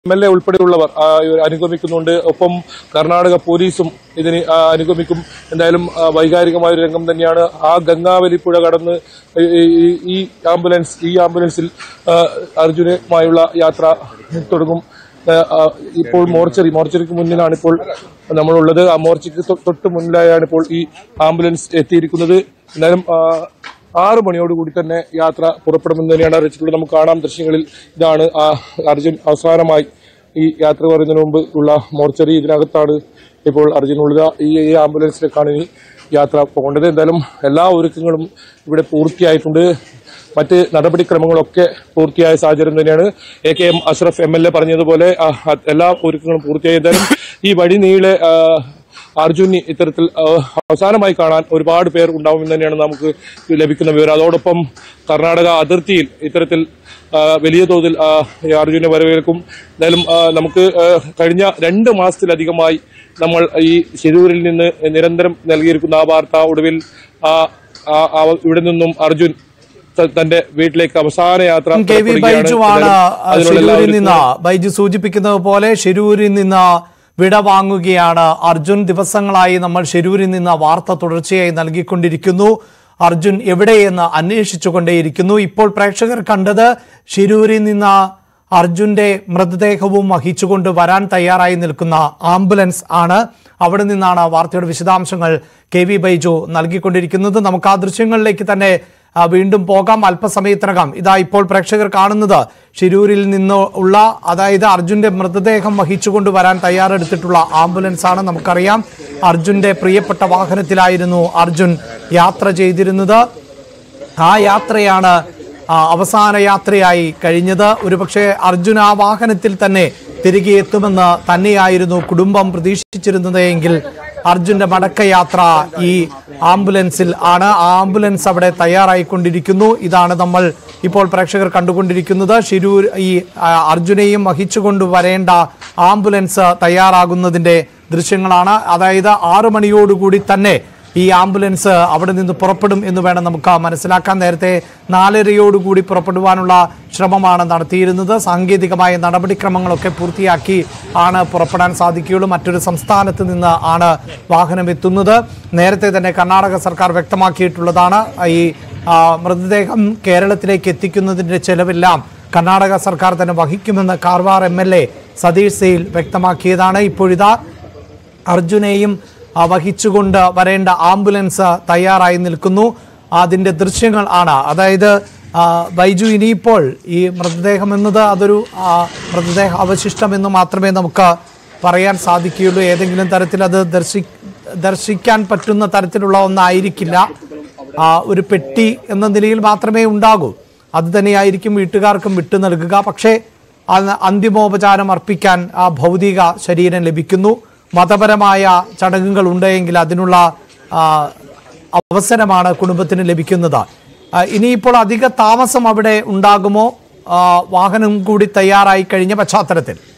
M L A ഉൾപ്പെടെയുള്ളവർ ആ, അനുഗമിക്കുന്നുണ്ട് ഒപ്പം കർണാടക പോലീസും ഇതിന് ആ, അനുഗമിക്കും എന്തായാലും ആ, വൈകാരികമായ ഒരു രംഗം തന്നെയാണ് ആ ഗംഗാവലി പുഴ കടന്ന് ഈ- ഈ- ഈ ആംബുലൻസ് ഈ ആംബുലൻസിൽ ആ, അർജുനുമായുള്ള യാത്ര തുടങ്ങും ആ, ആ, ഇപ്പോൾ മോർച്ചറി മോർച്ചറിക്ക് മുന്നിലാണ് ഇപ്പോൾ നമ്മളുള്ളത് ആ മോർച്ചറിക്ക് തൊ- തൊട്ട് മുന്നിലായാണ് ഇപ്പോൾ ഈ ആംബുലൻസ് എത്തിയിരിക്കുന്നത് എന്തായാലും ആ, ആറ് മണിയോടുകൂടി തന്നെ യാത്ര പുറപ്പെടുമെന്ന് തന്നെയാണ് അറിയിച്ചിട്ടുള്ളത് നമുക്ക് കാണാം ദൃശ്യങ്ങളിൽ ഇതാണ് ആ അർജുൻ അവസാനമായി ഈ യാത്ര പറയുന്നതിന് മുമ്പ് ഉള്ള മോർച്ചറി ഇതിനകത്താണ് ഇപ്പോൾ അർജുൻ ഉള്ളത് ഈ ഈ ആംബുലൻസിലേക്കാണ് ഇനി യാത്ര പോകേണ്ടത് എന്തായാലും എല്ലാ ഒരുക്കങ്ങളും ഇവിടെ പൂർത്തിയായിട്ടുണ്ട് മറ്റ് നടപടിക്രമങ്ങളൊക്കെ പൂർത്തിയായ സാഹചര്യം തന്നെയാണ് A K M Ashraf M L A പറഞ്ഞതുപോലെ ആ, എല്ലാ ഒരുക്കങ്ങളും പൂർത്തിയായി എന്തായാലും ഈ വഴി നീളെ ആ, അർജുന് ഇത്തരത്തിൽ ആ, അവസാനമായി കാണാൻ ഒരുപാട് പേർ ഉണ്ടാവുമെന്ന് തന്നെയാണ് നമുക്ക് ലഭിക്കുന്ന വിവരം അതോടൊപ്പം കർണാടക അതിർത്തിയിൽ ഇത്തരത്തിൽ ആ, വലിയ തോതിൽ ആ, ഈ അർജുനെ വരവേൽക്കും എന്തായാലും ആ, നമുക്ക് ആ, കഴിഞ്ഞ രണ്ട് മാസത്തിലധികമായി നമ്മൾ ഈ ശിരൂരിൽ നിന്ന് നിരന്തരം നൽകിയിരിക്കുന്ന ആ വാർത്ത ഒടുവിൽ ആ ആ- ആ ഇവിടെ നിന്നും അർജുൻ ത- തന്റെ വീട്ടിലേക്ക് അവസാന യാത്ര കെ വി പുറപ്പെടുകയാണ്. ബൈജുവാണ് എന്തായാലും അതിനുള്ള എല്ലാ ഷിരൂരിൽ നിന്ന് ഒരുക്കങ്ങളും- ബൈജു സൂചിപ്പിക്കുന്നത് പോലെ ഷിരൂരിൽ നിന്ന് വിട വാങ്ങുകയാണ് അർജുൻ ദിവസങ്ങളായി നമ്മൾ ഷിരൂരിൽ നിന്ന് വാർത്ത തുടർച്ചയായി നൽകിക്കൊണ്ടിരിക്കുന്നു അർജുൻ എവിടെയെന്ന് അന്വേഷിച്ചുകൊണ്ടേയിരിക്കുന്നു ഇപ്പോൾ പ്രേക്ഷകർ കണ്ടത് ഷിരൂരിൽ നിന്ന് അർജുന്റെ മൃതദേഹവും വഹിച്ചുകൊണ്ട് വരാൻ തയ്യാറായി നിൽക്കുന്ന ആംബുലൻസ് ആണ് അവിടെ നിന്നാണ് വാർത്തയുടെ വിശദാംശങ്ങൾ കെ വി ബൈജു നൽകിക്കൊണ്ടിരിക്കുന്നത് നമുക്ക് ആ ദൃശ്യങ്ങളിലേക്ക് തന്നെ ആ, വീണ്ടും പോകാം അല്പസമയത്തിനകം ഇതാ ഇപ്പോൾ പ്രേക്ഷകർ കാണുന്നത് ഷിരൂരിൽ നിന്ന് ഉള്ള അതായത് അർജുന്റെ മൃതദേഹം വഹിച്ചുകൊണ്ട് വരാൻ തയ്യാറെടുത്തിട്ടുള്ള ആംബുലൻസ് ആണ് നമുക്കറിയാം അർജുന്റെ പ്രിയപ്പെട്ട വാഹനത്തിലായിരുന്നു അർജുൻ യാത്ര ചെയ്തിരുന്നത് ആ യാത്രയാണ് ആ, അവസാന യാത്രയായി കഴിഞ്ഞത് ഒരുപക്ഷെ അർജുൻ ആ വാഹനത്തിൽ തന്നെ തിരികെ എത്തുമെന്ന് തന്നെയായിരുന്നു കുടുംബം പ്രതീക്ഷിച്ചിരുന്നത് എങ്കിൽ അർജുന്റെ മടക്കയാത്ര ഈ ആംബുലൻസിൽ ആണ് ആ ആംബുലൻസ് അവിടെ തയ്യാറായിക്കൊണ്ടിരിക്കുന്നു ഇതാണ് നമ്മൾ ഇപ്പോൾ പ്രേക്ഷകർ കണ്ടുകൊണ്ടിരിക്കുന്നത് ഷിരൂർ ഈ ആ, അർജുനെയും വഹിച്ചുകൊണ്ട് വരേണ്ട ആംബുലൻസ് തയ്യാറാകുന്നതിന്റെ ദൃശ്യങ്ങളാണ് അതായത് ആറു മണിയോടുകൂടി തന്നെ ഈ ആംബുലൻസ് അവിടെ നിന്ന് പുറപ്പെടും എന്ന് വേണം നമുക്ക് മനസ്സിലാക്കാൻ നേരത്തെ നാലരയോടുകൂടി പുറപ്പെടുവാനുള്ള ശ്രമമാണ് നടത്തിയിരുന്നത് സാങ്കേതികമായ നടപടിക്രമങ്ങളൊക്കെ പൂർത്തിയാക്കി ആണ് പുറപ്പെടാൻ സാധിക്കുകയുള്ളൂ മറ്റൊരു സംസ്ഥാനത്ത് നിന്ന് ആണ് വാഹനം എത്തുന്നത് നേരത്തെ തന്നെ കർണാടക സർക്കാർ വ്യക്തമാക്കിയിട്ടുള്ളതാണ് ഈ ആ, മൃതദേഹം കേരളത്തിലേക്ക് എത്തിക്കുന്നതിന്റെ ചെലവെല്ലാം കർണാടക സർക്കാർ തന്നെ വഹിക്കുമെന്ന് Karwar M L A Satish Sail വ്യക്തമാക്കിയതാണ് ഇപ്പോഴിതാ അർജുനെയും ആ, വഹിച്ചുകൊണ്ട് വരേണ്ട ആംബുലൻസ് തയ്യാറായി നിൽക്കുന്നു അതിന്റെ ദൃശ്യങ്ങൾ ആണ് അതായത് ആ, ബൈജു ഇനിയിപ്പോൾ ഈ മൃതദേഹം എന്നത് അതൊരു ആ, മൃതദേഹ അവശിഷ്ടം എന്ന് മാത്രമേ നമുക്ക് പറയാൻ സാധിക്കുകയുള്ളൂ ഏതെങ്കിലും തരത്തിൽ അത് ദർശി ദർശിക്കാൻ പറ്റുന്ന തരത്തിലുള്ള ഒന്നായിരിക്കില്ല ആ, ഒരു പെട്ടി എന്ന നിലയിൽ മാത്രമേ ഉണ്ടാകൂ അത് തന്നെയായിരിക്കും വീട്ടുകാർക്കും വിട്ടു നൽകുക പക്ഷേ അന്ന് അന്തിമോപചാരം അർപ്പിക്കാൻ ആ ഭൗതിക ശരീരം ലഭിക്കുന്നു മതപരമായ ചടങ്ങുകൾ ഉണ്ടെങ്കിൽ അതിനുള്ള ആ, അവസരമാണ് കുടുംബത്തിന് ലഭിക്കുന്നത് ആ, ഇനിയിപ്പോൾ അധിക താമസം അവിടെ ഉണ്ടാകുമോ ആ, വാഹനം കൂടി തയ്യാറായി കഴിഞ്ഞ പശ്ചാത്തലത്തിൽ